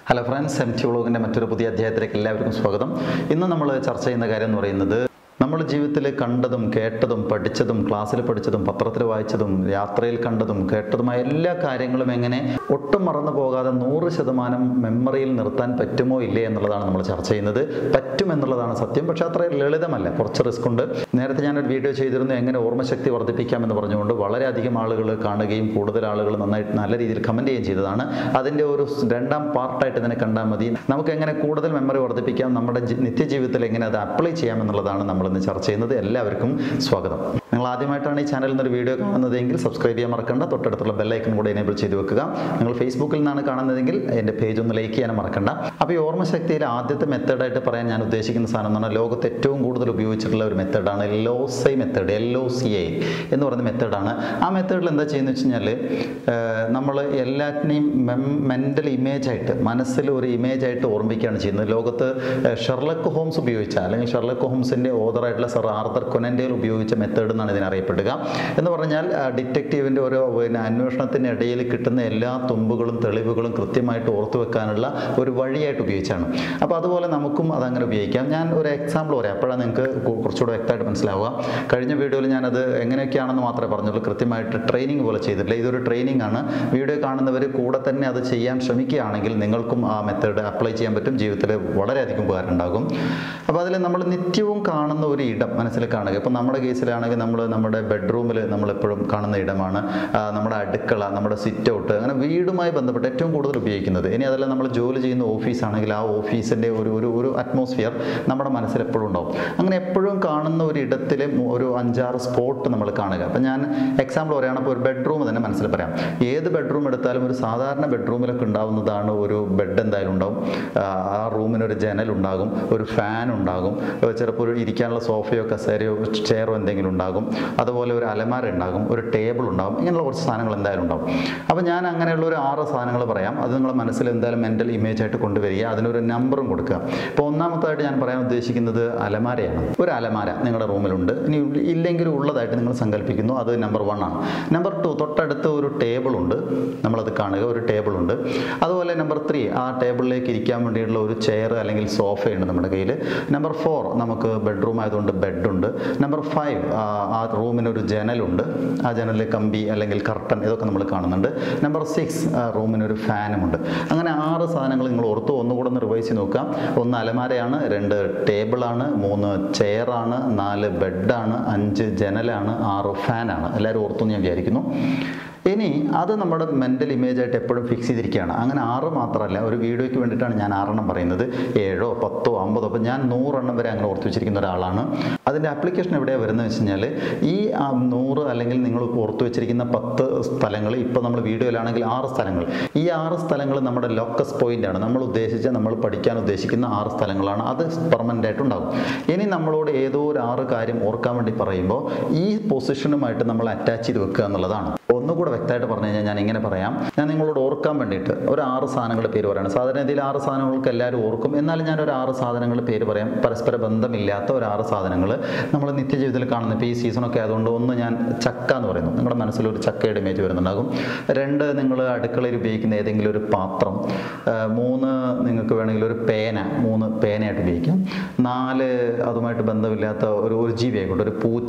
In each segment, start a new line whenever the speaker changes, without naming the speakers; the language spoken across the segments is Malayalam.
ഹലോ ഫ്രണ്ട്സ് എം ടി വ്ളോഗിൻ്റെ മറ്റൊരു പുതിയ അധ്യായത്തിലേക്ക് എല്ലാവർക്കും സ്വാഗതം ഇന്ന് നമ്മൾ ചർച്ച ചെയ്യുന്ന കാര്യം എന്ന് പറയുന്നത് നമ്മൾ ജീവിതത്തിൽ കണ്ടതും കേട്ടതും പഠിച്ചതും ക്ലാസ്സിൽ പഠിച്ചതും പത്രത്തിൽ വായിച്ചതും യാത്രയിൽ കണ്ടതും കേട്ടതുമായ എല്ലാ കാര്യങ്ങളും എങ്ങനെ ഒട്ടും മറന്നു പോകാതെ നൂറ് ശതമാനം മെമ്മറിയിൽ നിർത്താൻ പറ്റുമോ ഇല്ലേ എന്നുള്ളതാണ് നമ്മൾ ചർച്ച ചെയ്യുന്നത് പറ്റും എന്നുള്ളതാണ് സത്യം പക്ഷേ അത്ര ലളിതമല്ല കുറച്ച് റിസ്ക് ഉണ്ട് നേരത്തെ ഞാനൊരു വീഡിയോ ചെയ്തിരുന്നു എങ്ങനെ ഓർമ്മശക്തി വർദ്ധിപ്പിക്കാമെന്ന് പറഞ്ഞുകൊണ്ട് വളരെയധികം ആളുകൾ കാണുകയും കൂടുതൽ ആളുകൾ നന്നായിട്ട് നല്ല രീതിയിൽ കമൻറ്റ് ചെയ്യുകയും ചെയ്തതാണ് അതിൻ്റെ ഒരു രണ്ടാം പാർട്ടായിട്ട് ഇതിനെ കണ്ടാൽ മതി നമുക്ക് എങ്ങനെ കൂടുതൽ മെമ്മറി വർദ്ധിപ്പിക്കാം നമ്മുടെ ജി- നിത്യജീവിതത്തിൽ എങ്ങനെ അത് അപ്ലൈ ചെയ്യാം എന്നുള്ളതാണ് നമ്മളിന്ന് ചർച്ച ചെയ്യുന്നത് എല്ലാവർക്കും സ്വാഗതം നിങ്ങൾ ആദ്യമായിട്ടാണ് ഈ ചാനലിൽ നിന്നൊരു വീഡിയോ കാണുന്നതെങ്കിൽ സബ്സ്ക്രൈബ് ചെയ്യാൻ മറക്കണ്ട തൊട്ടടുത്തുള്ള ബെല്ലൈക്കൺ കൂടെ എനേബിൾ ചെയ്ത് വെക്കുക നിങ്ങൾ ഫേസ്ബുക്കിൽ നിന്നാണ് കാണുന്നതെങ്കിൽ എൻ്റെ പേജ് ഒന്ന് ലൈക്ക് ചെയ്യാനും മറക്കണ്ട അപ്പോൾ ഈ ഓർമ്മശക്തിയിൽ ആദ്യത്തെ മെത്തേഡായിട്ട് പറയാൻ ഞാൻ ഉദ്ദേശിക്കുന്ന സാധനം എന്ന് പറഞ്ഞാൽ ലോകത്ത് ഏറ്റവും കൂടുതൽ ഉപയോഗിച്ചിട്ടുള്ള ഒരു മെത്തേഡാണ് loci method L O C I എന്ന് പറയുന്ന മെത്തേഡാണ് ആ മെത്തേഡിൽ എന്താ ചെയ്യുന്നത് വെച്ച് കഴിഞ്ഞാൽ നമ്മൾ എല്ലാറ്റിനെയും മെൻ്റൽ ഇമേജ് ആയിട്ട് മനസ്സിൽ ഒരു ഇമേജ് ആയിട്ട് ഓർമ്മിക്കുകയാണ് ചെയ്യുന്നത് ലോകത്ത് ഏഹ്, ഷെർലക്ക് ഹോംസ് ഉപയോഗിച്ച അല്ലെങ്കിൽ ഷെർലക്ക് ഹോംസിൻ്റെ ഓതറായിട്ടുള്ള സർ ആർത്തർ കൊനൻഡേൽ ഉപയോഗിച്ച മെത്തേഡ് എന്നാണ് ഇതിനറിയപ്പെടുക എന്ന് പറഞ്ഞാൽ ഡിറ്റക്റ്റീവിൻ്റെ ഒരു പിന്നെ അന്വേഷണത്തിൻ്റെ ഇടയിൽ കിട്ടുന്ന എല്ലാ തുമ്പുകളും തെളിവുകളും കൃത്യമായിട്ട് ഓർത്തു വെക്കാനുള്ള ഒരു വഴിയായിട്ട് ഉപയോഗിച്ചാണ് അപ്പോൾ അതുപോലെ നമുക്കും അതങ്ങനെ ഉപയോഗിക്കാം ഞാൻ ഒരു എക്സാമ്പിൾ പറയാം അപ്പോഴാണ് നിങ്ങൾക്ക് കു- കുറച്ചുകൂടെ വ്യക്തമായിട്ട് മനസ്സിലാവുക കഴിഞ്ഞ വീഡിയോയിൽ ഞാനത് എങ്ങനെയൊക്കെയാണെന്ന് മാത്രമേ പറഞ്ഞുള്ളൂ കൃത്യമായിട്ട് ട്രെയിനിങ് പോലെ ചെയ്തിട്ടില്ല ഇതൊരു ട്രെയിനിങ് ആണ് വീഡിയോ കാണുന്നവർ കൂടെ തന്നെ അത് ചെയ്യാൻ ശ്രമിക്കുകയാണെങ്കിൽ നിങ്ങൾക്കും ആ മെത്തേഡ് അപ്ലൈ ചെയ്യാൻ പറ്റും ജീവിതത്തിൽ വളരെയധികം ഉപകാരം ഉണ്ടാകും അപ്പോൾ അതിൽ നമ്മൾ നിത്യവും കാണുന്ന ഒരു ഇടം മനസ്സിൽ കാണുക ഇപ്പം നമ്മുടെ കേസിലാണെങ്കിൽ നമ്മൾ നമ്മുടെ ബെഡ്റൂമിൽ നമ്മളെപ്പോഴും കാണുന്ന ഇടമാണ് ആ, നമ്മുടെ അടുക്കള നമ്മുടെ സിറ്റ് ഔട്ട് അങ്ങനെ വീടുമായി ബന്ധപ്പെട്ട് ഏറ്റവും കൂടുതൽ ഉപയോഗിക്കുന്നത് ഇനി അതല്ല നമ്മൾ ജോലി ചെയ്യുന്ന ഓഫീസാണെങ്കിൽ ആ ഓഫീസിൻ്റെ ഒരു ഒരു ഒരു അറ്റ്മോസ്ഫിയർ നമ്മുടെ മനസ്സിൽ എപ്പോഴും ഉണ്ടാവും അങ്ങനെ എപ്പോഴും കാണുന്ന ഒരു ഇടത്തിൽ ഒരു അഞ്ചാറ് സ്പോട്ട് നമ്മൾ കാണുക അപ്പം ഞാൻ എക്സാമ്പിൾ പറയുകയാണ് ഇപ്പോൾ ഒരു ബെഡ്റൂം തന്നെ മനസ്സിൽ പറയാം ഏത് ബെഡ്റൂം എടുത്താലും ഒരു സാധാരണ ബെഡ്റൂമിലൊക്കെ ഉണ്ടാവുന്നതാണ് ഒരു ബെഡ് എന്തായാലും ഉണ്ടാവും ആ, ആ റൂമിന് ഒരു ജനൽ ഉണ്ടാകും ഒരു ഫാൻ ഉണ്ടാകും ഏഹ് ചിലപ്പോൾ ഒരു ഇരിക്കാനുള്ള സോഫയോ കസേരയോ ചെയറോ എന്തെങ്കിലും ഉണ്ടാകും അതുപോലെ ഒരു അലമാര ഉണ്ടാകും ഒരു ടേബിൾ ഉണ്ടാകും ഇങ്ങനെയുള്ള കുറച്ച് സാധനങ്ങൾ എന്തായാലും ഉണ്ടാവും അപ്പോൾ ഞാൻ അങ്ങനെയുള്ള ഒരു ആറ് സാധനങ്ങൾ പറയാം അത് നിങ്ങളുടെ മനസ്സിൽ എന്തായാലും മെൻ്റൽ ഇമേജ് ആയിട്ട് കൊണ്ടുവരിക അതിനൊരു നമ്പറും കൊടുക്കുക ഇപ്പോൾ ഒന്നാമത്തായിട്ട് ഞാൻ പറയാൻ ഉദ്ദേശിക്കുന്നത് അലമാരയാണ് ഒരു അലമാര നിങ്ങളുടെ റൂമിലുണ്ട് ഇനി ഇല്ലെങ്കിലും ഉള്ളതായിട്ട് നിങ്ങൾ സങ്കല്പിക്കുന്നു അത് നമ്പർ വൺ ആണ് നമ്പർ ടു തൊട്ടടുത്ത് ഒരു ടേബിൾ ഉണ്ട് നമ്മളത് കാണുക ഒരു ടേബിൾ ഉണ്ട് അതുപോലെ നമ്പർ ത്രീ ആ ടേബിളിലേക്ക് ഇരിക്കാൻ വേണ്ടിയിട്ടുള്ള ഒരു ചെയർ അല്ലെങ്കിൽ സോഫയുണ്ട് നമ്മുടെ കയ്യിൽ നമ്പർ ഫോർ നമുക്ക് ബെഡ്റൂം ആയതുകൊണ്ട് ബെഡുണ്ട് നമ്പർ ഫൈവ് ആ റൂമിന് ഒരു ജനലുണ്ട് ആ ജനലിൽ കമ്പി അല്ലെങ്കിൽ കർട്ടൻ ഇതൊക്കെ നമ്മൾ കാണുന്നുണ്ട് നമ്പർ സിക്സ് റൂമിന് ഒരു ഫാനുമുണ്ട് അങ്ങനെ ആറ് സാധനങ്ങൾ നിങ്ങൾ ഓർത്തു ഒന്നുകൂടെ ഒന്ന് റിവൈസ് ചെയ്ത് നോക്കാം ഒന്ന് അലമാരയാണ് രണ്ട് ടേബിളാണ് മൂന്ന് ചെയറാണ് നാല് ബെഡാണ് അഞ്ച് ജനലാണ് ആറ് ഫാനാണ് എല്ലാവരും ഓർത്തു എന്ന് ഞാൻ വിചാരിക്കുന്നു ഇനി അത് നമ്മുടെ മെൻ്റൽ ഇമേജ് ആയിട്ട് എപ്പോഴും ഫിക്സ് ചെയ്തിരിക്കുകയാണ് അങ്ങനെ ആറ് മാത്രമല്ല ഒരു വീഡിയോയ്ക്ക് വേണ്ടിയിട്ടാണ് ഞാൻ ആറെണ്ണം പറയുന്നത് ഏഴോ പത്തോ അമ്പതോ അപ്പോൾ ഞാൻ നൂറെണ്ണം വരെ അങ്ങനെ ഓർത്ത് വെച്ചിരിക്കുന്ന ഒരാളാണ് അതിൻ്റെ ആപ്ലിക്കേഷൻ എവിടെയാണ് വരുന്നത് വെച്ച് കഴിഞ്ഞാൽ ഈ ആ നൂറ് അല്ലെങ്കിൽ നിങ്ങൾ ഓർത്ത് വെച്ചിരിക്കുന്ന പത്ത് സ്ഥലങ്ങൾ ഇപ്പോൾ നമ്മൾ വീഡിയോയിലാണെങ്കിൽ ആറ് സ്ഥലങ്ങൾ ഈ ആറ് സ്ഥലങ്ങൾ നമ്മുടെ ലോക്കസ് പോയിന്റ് ആണ് നമ്മൾ ഉദ്ദേശിച്ച നമ്മൾ പഠിക്കാൻ ഉദ്ദേശിക്കുന്ന ആറ് സ്ഥലങ്ങളാണ് അത് പെർമനൻ്റ് ആയിട്ടുണ്ടാകും ഇനി നമ്മളോട് ഏതോ ഒരു ആറ് കാര്യം ഓർക്കാൻ വേണ്ടി പറയുമ്പോൾ ഈ പൊസിഷനുമായിട്ട് നമ്മൾ അറ്റാച്ച് ചെയ്ത് വെക്കുക എന്നുള്ളതാണ് ഒന്നുകൂടെ വ്യക്തമായിട്ട് പറഞ്ഞു കഴിഞ്ഞാൽ ഞാൻ ഇങ്ങനെ പറയാം ഞാൻ നിങ്ങളോട് ഓർക്കാൻ വേണ്ടിയിട്ട് ഒരു ആറ് സാധനങ്ങളുടെ പേര് പറയാണ് സാധാരണ ഇതിൽ ആറ് സാധനങ്ങൾക്ക് എല്ലാവരും ഓർക്കും എന്നാലും ഞാൻ ഒരു ആറ് സാധനങ്ങളുടെ പേര് പറയാം പരസ്പര ബന്ധമില്ലാത്ത ഒരു ആറ് സാധനങ്ങൾ നമ്മൾ നിത്യജീവിതത്തിൽ കാണുന്ന ഇപ്പോൾ ഈ സീസണൊക്കെ ആയതുകൊണ്ട് ഒന്ന് ഞാൻ ചക്ക എന്ന് പറയുന്നു നിങ്ങളുടെ മനസ്സിൽ ഒരു ചക്കയുടെ ഇമേജ് വരുന്നുണ്ടാകും രണ്ട് നിങ്ങൾ അടുക്കളയിൽ ഉപയോഗിക്കുന്ന ഏതെങ്കിലും ഒരു പാത്രം ആ, മൂന്ന് നിങ്ങൾക്ക് വേണമെങ്കിൽ ഒരു പേന മൂന്ന് പേനയായിട്ട് ഉപയോഗിക്കാം നാല് അതുമായിട്ട് ബന്ധമില്ലാത്ത ഒരു ഒരു ജീവി ആയിക്കോട്ടെ ഒരു പൂച്ച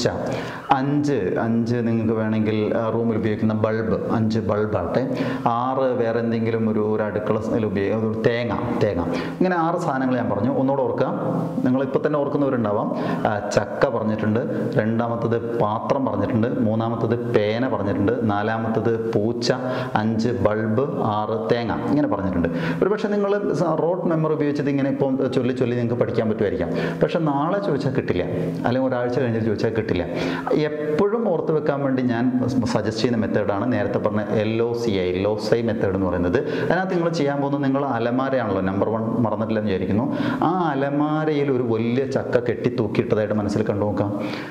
അഞ്ച് അഞ്ച് നിങ്ങൾക്ക് വേണമെങ്കിൽ ആ, റൂമിൽ ഉപയോഗിക്കുന്ന ബൾബ് അഞ്ച് ബൾബാട്ടെ ആറ് വേറെ എന്തെങ്കിലും ഒരു ഒരു അടുക്കള ഉപയോഗിക്കുക ഒരു തേങ്ങ തേങ്ങ ഇങ്ങനെ ആറ് സാധനങ്ങൾ ഞാൻ പറഞ്ഞു ഒന്നുകൂടെ ഓർക്കുക നിങ്ങൾ ഇപ്പോൾ തന്നെ ഓർക്കുന്നവരുണ്ടാവാം ആ, ചക്ക പറഞ്ഞിട്ടുണ്ട് രണ്ടാമത്തത് പാത്രം പറഞ്ഞിട്ടുണ്ട് മൂന്നാമത്തത് പേന പറഞ്ഞിട്ടുണ്ട് നാലാമത്തത് പൂച്ച അഞ്ച് ബൾബ് ആറ് തേങ്ങ ഇങ്ങനെ പറഞ്ഞിട്ടുണ്ട് ഒരുപക്ഷെ നിങ്ങൾ റോഡ് മെമ്മറി ഉപയോഗിച്ചത് ഇങ്ങനെ ഇപ്പോൾ ചൊല്ലി ചൊല്ലി നിങ്ങൾക്ക് പഠിക്കാൻ പറ്റുമായിരിക്കാം പക്ഷെ നാളെ ചോദിച്ചാൽ കിട്ടില്ല അല്ലെങ്കിൽ ഒരാഴ്ച കഴിഞ്ഞിട്ട് ചോദിച്ചാൽ കിട്ടില്ല എപ്പോഴും ഓർത്ത് വെക്കാൻ വേണ്ടി ഞാൻ സജസ്റ്റ് ചെയ്യുന്ന മെത്തേഡാണ് നേരത്തെ പറഞ്ഞ L O C I loci method എന്ന് പറയുന്നത് അതിനകത്ത് നിങ്ങൾ ചെയ്യാൻ പോകുന്നത് നിങ്ങൾ അലമാരയാണല്ലോ നമ്പർ വൺ മറന്നിട്ടില്ലെന്ന് വിചാരിക്കുന്നു ആ അലമാരയിൽ ഒരു വലിയ ചക്ക കെട്ടി തൂക്കിയിട്ടതായിട്ട് മനസ്സിൽ കണ്ടു നോക്കാം സോ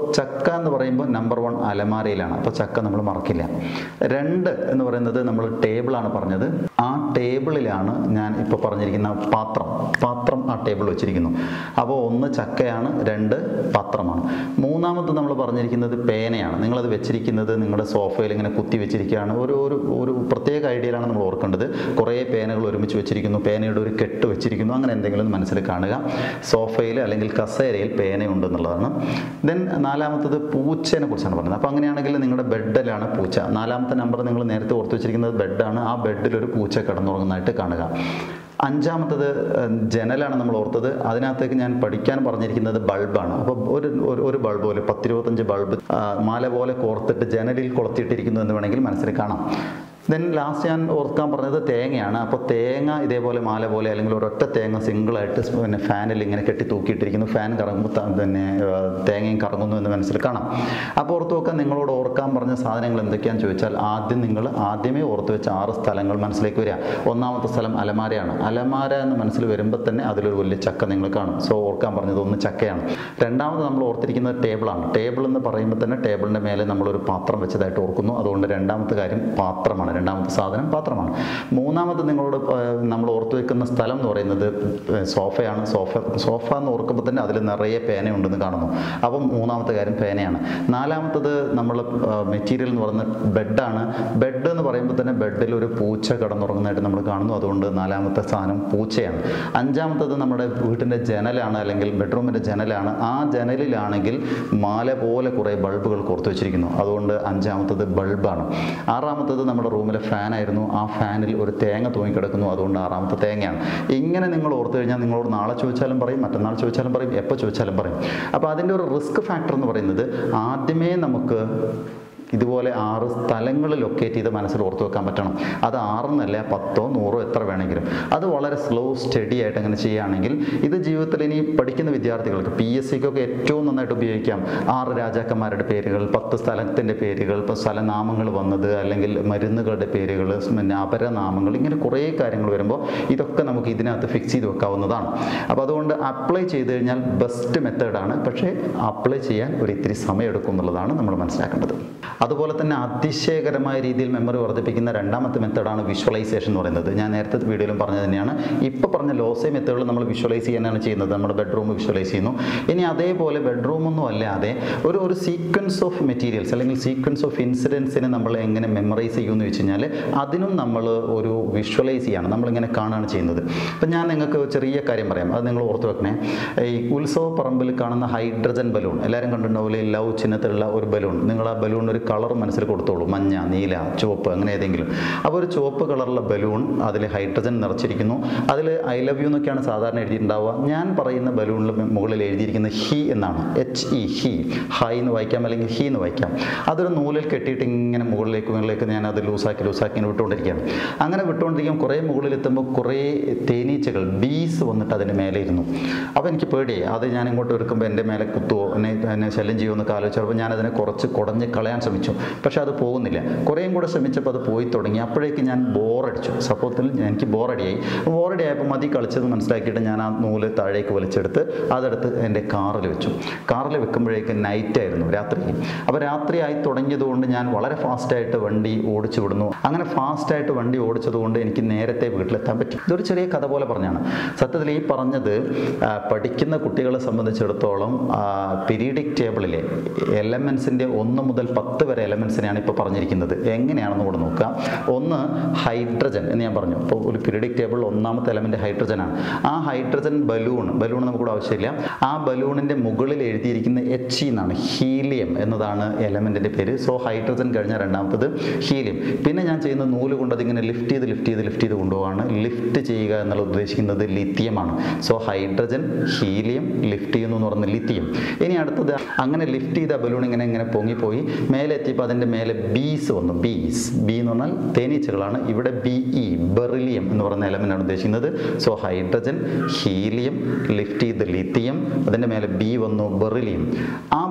ചക്ക എന്ന് പറയുമ്പോൾ നമ്പർ വൺ അലമാരയിലാണ് അപ്പോൾ ചക്ക നമ്മൾ മറക്കില്ല രണ്ട് എന്ന് പറയുന്നത് നമ്മൾ ടേബിളാണ് പറഞ്ഞത് ആ ടേബിളിലാണ് ഞാൻ ഇപ്പോൾ പറഞ്ഞിരിക്കുന്ന പാത്രം പാത്രം ആ ടേബിൾ വെച്ചിരിക്കുന്നു അപ്പോൾ ഒന്ന് ചക്കയാണ് രണ്ട് പാത്രമാണ് മൂന്നാമത് നമ്മൾ പറഞ്ഞിരിക്കുന്നത് പേനയാണ് നിങ്ങളത് വെച്ചിരിക്കുന്നത് നിങ്ങളുടെ സോഫയിൽ ഇങ്ങനെ കുത്തി വെച്ചിരിക്കുകയാണ് ഒരു ഒരു ഒരു പ്രത്യേക ഐഡിയയിലാണ് നമ്മൾ ഓർക്കേണ്ടത് കുറേ പേനകൾ ഒരുമിച്ച് വെച്ചിരിക്കുന്നു പേനയുടെ ഒരു കെട്ട് വെച്ചിരിക്കുന്നു അങ്ങനെ എന്തെങ്കിലും മനസ്സിൽ കാണുക സോഫയിൽ അല്ലെങ്കിൽ കസേരയിൽ പേനയുണ്ടെന്നുള്ളതാണ് ദെൻ നാലാമത്തത് പൂച്ചേനെ കുറിച്ചാണ് പറഞ്ഞത് അപ്പോൾ അങ്ങനെയാണെങ്കിൽ നിങ്ങളുടെ ബെഡിലാണ് പൂച്ച നാലാമത്തെ നമ്പർ നിങ്ങൾ നേരത്തെ ഓർത്ത് വെച്ചിരിക്കുന്നത് ബെഡാണ് ആ ബെഡിൽ ഒരു പൂച്ച കിടന്നുറങ്ങുന്നതായിട്ട് കാണുക അഞ്ചാമത്തത് ഏഹ്, ജനലാണ് നമ്മൾ ഓർത്തത് അതിനകത്തേക്ക് ഞാൻ പഠിക്കാൻ പറഞ്ഞിരിക്കുന്നത് ബൾബാണ് അപ്പോൾ ഒരു ഒരു- ഒരു ബൾബ് പോലെ പത്തിരുപത്തഞ്ച് ബൾബ് ആ, മാല പോലെ കോർത്തിട്ട് ജനലിൽ കൊളുത്തിയിട്ടിരിക്കുന്നു എന്ന് വേണമെങ്കിൽ മനസ്സിൽ കാണാം ദെൻ ലാസ്റ്റ് ഞാൻ ഓർക്കാൻ പറഞ്ഞത് തേങ്ങയാണ് അപ്പോൾ തേങ്ങ ഇതേപോലെ മാല പോലെ അല്ലെങ്കിൽ ഒരൊറ്റ തേങ്ങ സിംഗിളായിട്ട് പിന്നെ ഫാനിൽ ഇങ്ങനെ കെട്ടി തൂക്കിയിട്ടിരിക്കുന്നു ഫാൻ കറങ്ങുമ്പോൾ ത- പിന്നെ ആ, തേങ്ങയും കറങ്ങുന്നു എന്ന് മനസ്സിൽ കാണാം അപ്പോൾ ഓർത്ത് നോക്കാൻ നിങ്ങളോട് ഓർക്കാൻ പറഞ്ഞ സാധനങ്ങൾ എന്തൊക്കെയാണെന്ന് ചോദിച്ചാൽ ആദ്യം നിങ്ങൾ ആദ്യമേ ഓർത്ത് വെച്ച ആറ് സ്ഥലങ്ങൾ മനസ്സിലേക്ക് വരിക ഒന്നാമത്തെ സ്ഥലം അലമാരയാണ് അലമാര എന്ന് മനസ്സിൽ വരുമ്പോൾ തന്നെ അതിലൊരു വലിയ ചക്ക നിങ്ങൾ കാണും സോ ഓർക്കാൻ പറഞ്ഞത് ഒന്ന് ചക്കയാണ് രണ്ടാമത് നമ്മൾ ഓർത്തിരിക്കുന്നത് ടേബിളാണ് ടേബിൾ എന്ന് പറയുമ്പോൾ തന്നെ ടേബിളിൻ്റെ മേലെ നമ്മളൊരു പാത്രം വെച്ചതായിട്ട് ഓർക്കുന്നു അതുകൊണ്ട് രണ്ടാമത്തെ കാര്യം പാത്രമാണ് രണ്ടാമത്തെ സാധനം പാത്രമാണ് മൂന്നാമത് നിങ്ങളോട് ഏഹ്, നമ്മൾ ഓർത്തു വെക്കുന്ന സ്ഥലം എന്ന് പറയുന്നത് ഏഹ്, സോഫയാണ് സോഫ സോഫ എന്ന് ഓർക്കുമ്പോൾ തന്നെ അതിൽ നിറയെ പേനയുണ്ടെന്ന് കാണുന്നു അപ്പം മൂന്നാമത്തെ കാര്യം പേനയാണ് നാലാമത്തത് നമ്മൾ മെറ്റീരിയൽ എന്ന് പറയുന്നത് ബെഡാണ് ബെഡ് എന്ന് പറയുമ്പോൾ തന്നെ ബെഡിൽ ഒരു പൂച്ച കിടന്നുറങ്ങുന്നതായിട്ട് നമ്മൾ കാണുന്നു അതുകൊണ്ട് നാലാമത്തെ സാധനം പൂച്ചയാണ് അഞ്ചാമത്തത് നമ്മുടെ വീട്ടിൻ്റെ ജനലാണ് അല്ലെങ്കിൽ ബെഡ്റൂമിൻ്റെ ജനലാണ് ആ ജനലിലാണെങ്കിൽ മാല പോലെ കുറേ ബൾബുകൾ കോർത്ത് വെച്ചിരിക്കുന്നു അതുകൊണ്ട് അഞ്ചാമത്തത് ബൾബാണ് ആറാമത്തത് നമ്മുടെ റൂമിലെ ഫാനായിരുന്നു ആ ഫാനിൽ ഒരു തേങ്ങ തൂങ്ങിക്കിടക്കുന്നു അതുകൊണ്ട് ആറാമത്തെ തേങ്ങയാണ് ഇങ്ങനെ നിങ്ങൾ ഓർത്ത് കഴിഞ്ഞാൽ നിങ്ങളോട് നാളെ ചോദിച്ചാലും പറയും മറ്റന്നാൾ ചോദിച്ചാലും പറയും എപ്പോൾ ചോദിച്ചാലും പറയും അപ്പോൾ അതിൻ്റെ ഒരു റിസ്ക് ഫാക്ടർ എന്ന് പറയുന്നത് ആദ്യമേ നമുക്ക് ഇതുപോലെ ആറ് സ്ഥലങ്ങൾ ലൊക്കേറ്റ് ചെയ്ത് മനസ്സിൽ ഓർത്ത് വെക്കാൻ പറ്റണം അത് ആറെന്നല്ല പത്തോ നൂറോ എത്ര വേണമെങ്കിലും അത് വളരെ സ്ലോ സ്റ്റഡി ആയിട്ട് അങ്ങനെ ചെയ്യുകയാണെങ്കിൽ ഇത് ജീവിതത്തിൽ ഇനി പഠിക്കുന്ന വിദ്യാർത്ഥികൾക്ക് പി എസ് സിക്കൊക്കെ ഏറ്റവും നന്നായിട്ട് ഉപയോഗിക്കാം ആറ് രാജാക്കന്മാരുടെ പേരുകൾ പത്ത് സ്ഥലത്തിൻ്റെ പേരുകൾ ഇപ്പോൾ സ്ഥലനാമങ്ങൾ വന്നത് അല്ലെങ്കിൽ മരുന്നുകളുടെ പേരുകൾ പിന്നെ അപരനാമങ്ങൾ ഇങ്ങനെ കുറേ കാര്യങ്ങൾ വരുമ്പോൾ ഇതൊക്കെ നമുക്ക് ഇതിനകത്ത് ഫിക്സ് ചെയ്ത് വെക്കാവുന്നതാണ് അപ്പോൾ അതുകൊണ്ട് അപ്ലൈ ചെയ്ത് കഴിഞ്ഞാൽ ബെസ്റ്റ് മെത്തേഡാണ് പക്ഷേ അപ്ലൈ ചെയ്യാൻ ഒരു ഇത്തിരി സമയമെടുക്കും എന്നുള്ളതാണ് നമ്മൾ മനസ്സിലാക്കേണ്ടത് അതുപോലെ തന്നെ അതിശയകരമായ രീതിയിൽ മെമ്മറി വർദ്ധിപ്പിക്കുന്ന രണ്ടാമത്തെ മെത്തേഡാണ് വിഷ്വലൈസേഷൻ എന്ന് പറയുന്നത് ഞാൻ നേരത്തെ വീഡിയോയിലും പറഞ്ഞത് തന്നെയാണ് ഇപ്പോൾ പറഞ്ഞ ലോസേ മെത്തേഡിൽ നമ്മൾ വിഷ്വലൈസ് ചെയ്യാനാണ് ചെയ്യുന്നത് നമ്മുടെ ബെഡ്റൂം വിഷ്വലൈസ് ചെയ്യുന്നു ഇനി അതേപോലെ ബെഡ്റൂം ഒന്നും അല്ലാതെ ഒരു ഒരു സീക്വൻസ് ഓഫ് മെറ്റീരിയൽസ് അല്ലെങ്കിൽ സീക്വൻസ് ഓഫ് ഇൻസിഡൻസിനെ നമ്മൾ എങ്ങനെ മെമ്മറൈസ് ചെയ്യുമെന്ന് വെച്ച് കഴിഞ്ഞാൽ അതിനും നമ്മൾ ഒരു വിഷ്വലൈസ് ചെയ്യാണ് നമ്മളിങ്ങനെ കാണുകയാണ് ചെയ്യുന്നത് അപ്പം ഞാൻ നിങ്ങൾക്ക് ഒരു ചെറിയ കാര്യം പറയാം അത് നിങ്ങൾ ഓർത്ത് വെക്കണേ ഈ ഉത്സവ പറമ്പിൽ കാണുന്ന ഹൈഡ്രജൻ ബലൂൺ എല്ലാവരും കണ്ടിട്ടുണ്ടാവില്ലേ ലവ് ചിഹ്നത്തിലുള്ള ഒരു ബലൂൺ നിങ്ങൾ ആ ബലൂൺ ഒരു കളർ മനസ്സിൽ കൊടുത്തോളൂ മഞ്ഞ നീല ചുവപ്പ് അങ്ങനെ ഏതെങ്കിലും അപ്പോൾ ഒരു ചുവപ്പ് കളറുള്ള ബലൂൺ അതിൽ ഹൈഡ്രജൻ നിറച്ചിരിക്കുന്നു അതിൽ ഐ ലവ് യു എന്നൊക്കെയാണ് സാധാരണ എഴുതിയിട്ടുണ്ടാവുക ഞാൻ പറയുന്ന ബലൂണിൽ മുകളിൽ എഴുതിയിരിക്കുന്നത് ഹി എന്നാണ് എച്ച് ഇ ഹി ഹൈ എന്ന് വായിക്കാം അല്ലെങ്കിൽ ഹി എന്ന് വായിക്കാം അതൊരു നൂലിൽ കെട്ടിയിട്ട് ഇങ്ങനെ മുകളിലേക്ക് മുകളിലേക്ക് ഞാൻ അത് ലൂസാക്കി ലൂസാക്കി ഇങ്ങനെ വിട്ടുകൊണ്ടിരിക്കുകയാണ് അങ്ങനെ വിട്ടുകൊണ്ടിരിക്കുമ്പോൾ കുറേ മുകളിലെത്തുമ്പോൾ കുറേ തേനീച്ചകൾ ബീസ് വന്നിട്ട് അതിൻ്റെ മേലെ ഇരുന്നു അപ്പോൾ എനിക്ക് പേടിയായി അത് ഞാൻ ഇങ്ങോട്ട് എടുക്കുമ്പോൾ എൻ്റെ മേലെ കുത്തുവോ എന്നെ എന്നെ ശല്യം ചെയ്യുമോ എന്നൊക്കെ ആലോചിച്ചപ്പോൾ ഞാൻ അതിനെ കുറച്ച് കുടഞ്ഞ് കളയാൻ ശ്രമിച്ചു പക്ഷെ അത് പോകുന്നില്ല കുറേയും കൂടെ ശ്രമിച്ചപ്പോൾ അത് പോയി തുടങ്ങി അപ്പോഴേക്ക് ഞാൻ ബോറടിച്ചു സപ്പോർട്ടിൽ എനിക്ക് ബോറടിയായി ബോറടി ആയപ്പോൾ മതി കളിച്ചത് മനസ്സിലാക്കിയിട്ട് ഞാൻ ആ നൂല് താഴേക്ക് വലിച്ചെടുത്ത് അതെടുത്ത് എൻ്റെ കാറിൽ വെച്ചു കാറിൽ വെക്കുമ്പോഴേക്ക് നൈറ്റ് ആയിരുന്നു രാത്രി അപ്പോൾ രാത്രി ആയി തുടങ്ങിയതുകൊണ്ട് ഞാൻ വളരെ ഫാസ്റ്റായിട്ട് വണ്ടി ഓടിച്ചു വിടുന്നു അങ്ങനെ ഫാസ്റ്റായിട്ട് വണ്ടി ഓടിച്ചതുകൊണ്ട് എനിക്ക് നേരത്തെ വീട്ടിലെത്താൻ പറ്റി ഇതൊരു ചെറിയ കഥ പോലെ പറഞ്ഞാണ് സത്യത്തിൽ ഈ പറഞ്ഞത് ആ, പഠിക്കുന്ന കുട്ടികളെ സംബന്ധിച്ചിടത്തോളം പീരീഡിക് ടേബിളിലെ എലമെൻസിൻ്റെ ഒന്ന് മുതൽ പത്ത് വരെ എലമെൻസിനെയാണ് ഇപ്പോൾ പറഞ്ഞിരിക്കുന്നത് എങ്ങനെയാണെന്ന് കൂടെ നോക്കുക ഒന്ന് ഹൈഡ്രജൻ എന്ന് ഞാൻ പറഞ്ഞു അപ്പോൾ ഒരു പീരീഡിക് ടേബിൾ ഒന്നാമത്തെ എലമെൻറ്റ് ഹൈഡ്രജനാണ് ആ ഹൈഡ്രജൻ ബലൂൺ ബലൂൺ നമുക്കിവിടെ ആവശ്യമില്ല ആ ബലൂണിൻ്റെ മുകളിൽ എഴുതിയിരിക്കുന്ന എച്ച് എന്നാണ് ഹീലിയം എന്നതാണ് എലമെൻറ്റിൻ്റെ പേര് സോ ഹൈഡ്രജൻ കഴിഞ്ഞ രണ്ടാമത്തത് ഹീലിയം പിന്നെ ഞാൻ ചെയ്യുന്ന നൂല് കൊണ്ട് അതിങ്ങനെ ലിഫ്റ്റ് ചെയ്ത് ലിഫ്റ്റ് ചെയ്ത് ലിഫ്റ്റ് ചെയ്ത് കൊണ്ടുപോവാണ് ലിഫ്റ്റ് ചെയ്യുക എന്നുള്ള ഉദ്ദേശിക്കുന്നത് ലിത്തിയമാണ് സോ ഹൈഡ്രജൻ ഹീലിയം ലിഫ്റ്റ് ചെയ്യുന്നു എന്ന് പറയുന്നത് ലിത്തിയം ഇനി അടുത്തത് അങ്ങനെ ലിഫ്റ്റ് ചെയ്ത ബലൂൺ ഇങ്ങനെ ഇങ്ങനെ പൊങ്ങിപ്പോയി മേലെ എത്തിയപ്പോൾ അതിൻ്റെ മേലെ ബീസ് വന്നു ബീസ് ബി എന്ന് പറഞ്ഞാൽ തേനീച്ചകളാണ് ഇവിടെ ബി ഇ ബെറിലിയം എന്ന് പറയുന്ന എലമെൻ്റാണ് ഉദ്ദേശിക്കുന്നത് സോ ഹൈഡ്രജൻ ഹീലിയം ലിഫ്റ്റ് ചെയ്ത് ലിത്തിയം അതിൻ്റെ മേലെ ബി വന്നു ബെറിലിയം ആ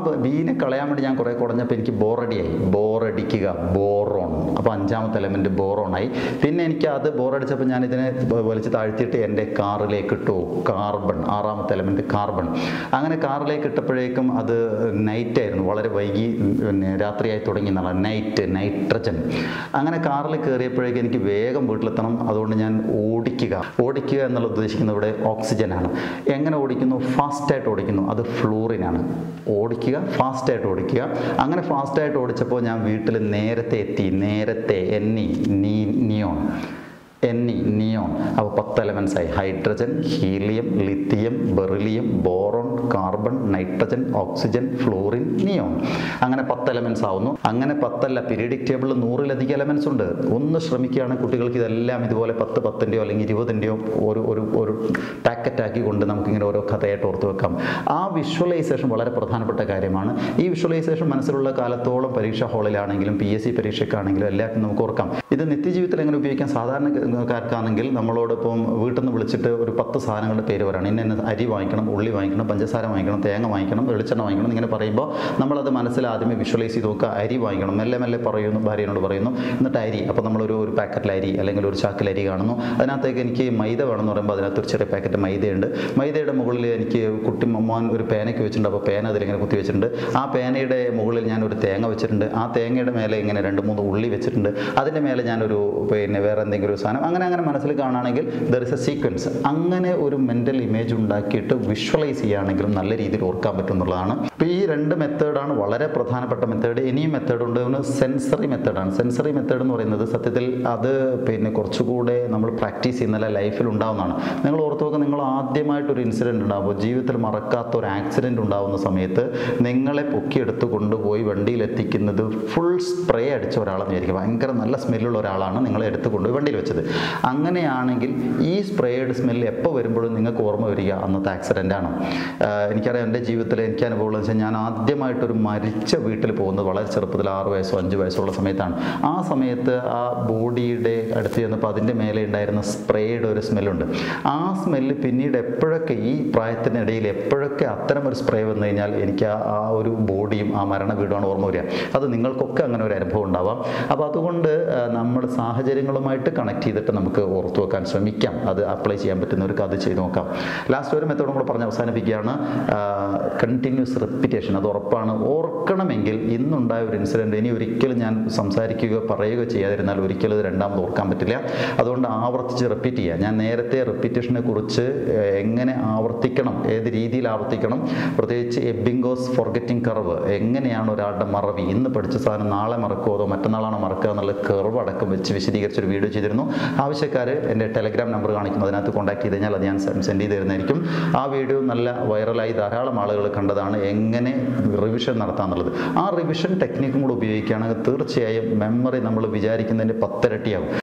ബീനെ കളയാൻ വേണ്ടി ഞാൻ കുറേ കുടഞ്ഞപ്പോൾ എനിക്ക് ബോറടിയായി ബോറടിക്കുക ബോറോൺ അപ്പോൾ അഞ്ചാമത്തെ എലമെൻറ്റ് ബോറോണായി പിന്നെ എനിക്ക് അത് ബോറടിച്ചപ്പോൾ ഞാൻ ഇതിനെ വലിച്ച് താഴ്ത്തിയിട്ട് എൻ്റെ കാറിലേക്ക് ഇട്ടു കാർബൺ ആറാമത്തെ എലമെൻറ്റ് കാർബൺ അങ്ങനെ കാറിലേക്ക് ഇട്ടപ്പോഴേക്കും അത് നൈറ്റ് ആയിരുന്നു വളരെ വൈകി പിന്നെ രാത്രിയായി തുടങ്ങി എന്നുള്ള നൈറ്റ് നൈട്രജൻ അങ്ങനെ കാറിൽ കയറിയപ്പോഴേക്കും എനിക്ക് വേഗം വീട്ടിലെത്തണം അതുകൊണ്ട് ഞാൻ ഓടിക്കുക ഓടിക്കുക എന്നുള്ള ഉദ്ദേശിക്കുന്നത് ഇവിടെ ഓക്സിജനാണ് എങ്ങനെ ഓടിക്കുന്നു ഫാസ്റ്റായിട്ട് ഓടിക്കുന്നു അത് ഫ്ലൂറിനാണ് ഓടിക്കുക ഫാസ്റ്റായിട്ട് ഓടിക്കുക അങ്ങനെ ഫാസ്റ്റായിട്ട് ഓടിച്ചപ്പോൾ ഞാൻ വീട്ടിൽ നേരത്തെ എത്തി നേരത്തെ എന്നി നീ നിയോൺ എന്നി നിയോൺ അപ്പോൾ പത്ത് എലമെൻസ് ആയി hydrogen helium lithium beryllium boron carbon nitrogen oxygen fluorine neon അങ്ങനെ പത്ത് എലമെൻസ് ആവുന്നു അങ്ങനെ പത്തല്ല പീരിയഡിക് ടേബിളിൽ നൂറിലധികം എലമെൻസ് ഉണ്ട് ഒന്ന് ശ്രമിക്കുകയാണെങ്കിൽ കുട്ടികൾക്ക് ഇതെല്ലാം ഇതുപോലെ പത്ത് പത്തിൻ്റെയോ അല്ലെങ്കിൽ ഇരുപതിൻ്റെയോ ഒരു ഒരു ഒരു പാക്കറ്റ് ആക്കി കൊണ്ട് നമുക്കിങ്ങനെ ഓരോ കഥയായിട്ട് ഓർത്ത് വെക്കാം ആ വിഷ്വലൈസേഷൻ വളരെ പ്രധാനപ്പെട്ട കാര്യമാണ് ഈ വിഷ്വലൈസേഷൻ മനസ്സിലുള്ള കാലത്തോളം പരീക്ഷാ ഹാളിലാണെങ്കിലും പി എസ് സി പരീക്ഷയ്ക്കാണെങ്കിലും എല്ലാവർക്കും നമുക്ക് ഓർക്കാം ഇത് നിത്യജീവിതത്തിൽ എങ്ങനെ ഉപയോഗിക്കാൻ സാധാരണക്കാർക്കാണെങ്കിൽ നമ്മളോടൊപ്പം വീട്ടിൽ നിന്ന് വിളിച്ചിട്ട് ഒരു പത്ത് സാധനങ്ങളുടെ പേര് പറയണം ഇന്ന ഇന്ന അരി വാങ്ങിക്കണം ഉള്ളി വാങ്ങിക്കണം പഞ്ചസാര വാങ്ങിക്കണം തേങ്ങ വാങ്ങിക്കണം വെളിച്ചെണ്ണ വാങ്ങിക്കണം ഇങ്ങനെ പറയുമ്പോൾ നമ്മളത് മനസ്സിൽ ആദ്യമേ വിഷ്വലൈസ് ചെയ്ത് നോക്കുക അരി വാങ്ങിക്കണം മെല്ലെ മെല്ലെ പറയുന്നു ഭാര്യനോട് പറയുന്നു എന്നിട്ട് അരി അപ്പോൾ നമ്മളൊരു ഒരു പാക്കറ്റിൽ അരി അല്ലെങ്കിൽ ഒരു ചാക്കിൽ അരി കാണുന്നു അതിനകത്തേക്ക് എനിക്ക് മൈദ വേണമെന്ന് പറയുമ്പോൾ അതിനകത്ത് ഒരു ചെറിയ പാക്കറ്റ് മൈദയുണ്ട് മൈദയുടെ മുകളിൽ എനിക്ക് കുട്ടി മോൻ ഒരു പേനയ്ക്ക് വെച്ചിട്ടുണ്ട് അപ്പോൾ പേന അതിലിങ്ങനെ കുത്തി വെച്ചിട്ടുണ്ട് ആ പേനയുടെ മുകളിൽ ഞാൻ ഒരു തേങ്ങ വെച്ചിട്ടുണ്ട് ആ തേങ്ങയുടെ മേലെ ഇങ്ങനെ രണ്ട് മൂന്ന് ഉള്ളി വെച്ചിട്ടുണ്ട് അതിൻ്റെ മേലെ ഞാനൊരു പിന്നെ വേറെ എന്തെങ്കിലും ഒരു സാധനം അങ്ങനെ അങ്ങനെ മനസ്സിൽ കാണുകയാണെങ്കിൽ ദർ ഇസ് എ സീക്വൻസ് അങ്ങനെ ഒരു മെൻ്റൽ ഇമേജ് ഉണ്ടാക്കിയിട്ട് വിഷ്വലൈസ് ചെയ്യുകയാണെങ്കിലും നല്ല രീതിയിൽ ഓർക്കാൻ പറ്റും എന്നുള്ളതാണ് അപ്പോൾ ഈ രണ്ട് മെത്തേഡാണ് വളരെ പ്രധാനപ്പെട്ട മെത്തേഡ് ഇനിയും മെത്തേഡ് ഉണ്ട് ഒന്ന് സെൻസറി മെത്തേഡാണ് സെൻസറി മെത്തേഡ് എന്ന് പറയുന്നത് സത്യത്തിൽ അത് പിന്നെ കുറച്ചുകൂടെ നമ്മൾ പ്രാക്ടീസ് ചെയ്യുന്ന ലൈഫിൽ ഉണ്ടാവുന്നതാണ് നിങ്ങൾ ഓർത്ത് നോക്കുക നിങ്ങൾ ആദ്യമായിട്ടൊരു ഇൻസിഡൻറ്റ് ഉണ്ടാകുമ്പോൾ ജീവിതത്തിൽ മറക്കാത്ത ഒരു ആക്സിഡൻറ്റ് ഉണ്ടാകുന്ന സമയത്ത് നിങ്ങളെ പൊക്കിയെടുത്ത് കൊണ്ടുപോയി വണ്ടിയിൽ എത്തിക്കുന്നത് ഫുൾ സ്പ്രേ അടിച്ച ഒരാളെന്ന് വിചാരിക്കും ഭയങ്കര നല്ല സ്മെല്ലുള്ള ഒരാളാണ് നിങ്ങളെ എടുത്ത് കൊണ്ടുപോയി വണ്ടിയിൽ വെച്ചത് അങ്ങനെയാണെങ്കിൽ ഈ സ്പ്രേയുടെ സ്മെല്ല് എപ്പോൾ വരുമ്പോഴും നിങ്ങൾക്ക് ഓർമ്മ വരിക അന്നത്തെ ആക്സിഡൻ്റ് ആണ് ആഹ് എനിക്കറിയാം എൻ്റെ ജീവിതത്തിൽ എനിക്ക് അനുഭവമുള്ളത് വെച്ചാൽ ഞാൻ ആദ്യമായിട്ടൊരു മരിച്ച വീട്ടിൽ പോകുന്നത് വളരെ ചെറുപ്പത്തിൽ ആറ് വയസ്സോ അഞ്ച് വയസ്സുള്ള സമയത്താണ് ആ സമയത്ത് ആ ബോഡിയുടെ അടുത്ത് ചെന്നപ്പോൾ അതിൻ്റെ മേലെ ഉണ്ടായിരുന്ന സ്പ്രേയുടെ ഒരു സ്മെല്ലുണ്ട് ആ സ്മെല്ല് പിന്നീട് എപ്പോഴൊക്കെ ഈ പ്രായത്തിനിടയിൽ എപ്പോഴൊക്കെ അത്തരം ഒരു സ്പ്രേ വന്നു കഴിഞ്ഞാൽ എനിക്ക് ആ ആ ഒരു ബോഡിയും ആ മരണ വീടുമാണ് ഓർമ്മ വരിക അത് നിങ്ങൾക്കൊക്കെ അങ്ങനെ ഒരു അനുഭവം ഉണ്ടാവാം അപ്പോൾ അതുകൊണ്ട് ആ, നമ്മുടെ സാഹചര്യങ്ങളുമായിട്ട് കണക്ട് ചെയ്തിട്ട് നമുക്ക് ഓർത്തു വെക്കാൻ ശ്രമിക്കാം അത് അപ്ലൈ ചെയ്യാൻ പറ്റുന്നവർക്ക് അത് ചെയ്ത് നോക്കാം ലാസ്റ്റ് ഒരു മെത്തേഡും കൂടെ പറഞ്ഞ് അവസാനിപ്പിക്കുകയാണ് കണ്ടിന്യൂസ് റെപ്പിറ്റേഷൻ അത് ഉറപ്പാണ് ഓർക്കണമെങ്കിൽ ഇന്നുണ്ടായ ഒരു ഇൻസിഡൻറ്റ് ഇനി ഒരിക്കലും ഞാൻ സംസാരിക്കുകയോ പറയുകയോ ചെയ്യാതിരുന്നാൽ ഒരിക്കലും ഇത് രണ്ടാമത് ഓർക്കാൻ പറ്റില്ല അതുകൊണ്ട് ആവർത്തിച്ച് റിപ്പീറ്റ് ചെയ്യുക ഞാൻ നേരത്തെ റിപ്പീറ്റേഷനെ കുറിച്ച് ഏഹ്, എങ്ങനെ ആവർത്തിക്കണം ഏത് രീതിയിൽ ആവർത്തിക്കണം പ്രത്യേകിച്ച് എബിങ്കോസ് ഫോർഗറ്റിംഗ് കർവ് എങ്ങനെയാണ് ഒരാളുടെ മറവി ഇന്ന് പഠിച്ച സാധനം നാളെ മറക്കുമോ അതോ മറ്റന്നാളാണോ മറക്കുക എന്നുള്ള കർവ് അടക്കം വെച്ച് വിശദീകരിച്ചൊരു വീഡിയോ ചെയ്തിരുന്നു ആവശ്യക്കാർ എൻ്റെ ടെലഗ്രാം നമ്പർ കാണിക്കും അതിനകത്ത് കോൺടാക്ട് ചെയ്ത് കഴിഞ്ഞാൽ അത് ഞാൻ സെൻഡ് ചെയ്ത് തരുന്നതായിരിക്കും ആ വീഡിയോ നല്ല വൈറലായി ധാരാളം ആളുകൾ കണ്ടതാണ് എങ്ങനെ റിവിഷൻ നടത്താമെന്നുള്ളത് ആ റിവിഷൻ ടെക്നിക്കും കൂടെ ഉപയോഗിക്കുകയാണെങ്കിൽ തീർച്ചയായും മെമ്മറി നമ്മൾ വിചാരിക്കുന്നതിൻ്റെ പത്തിരട്ടിയാവും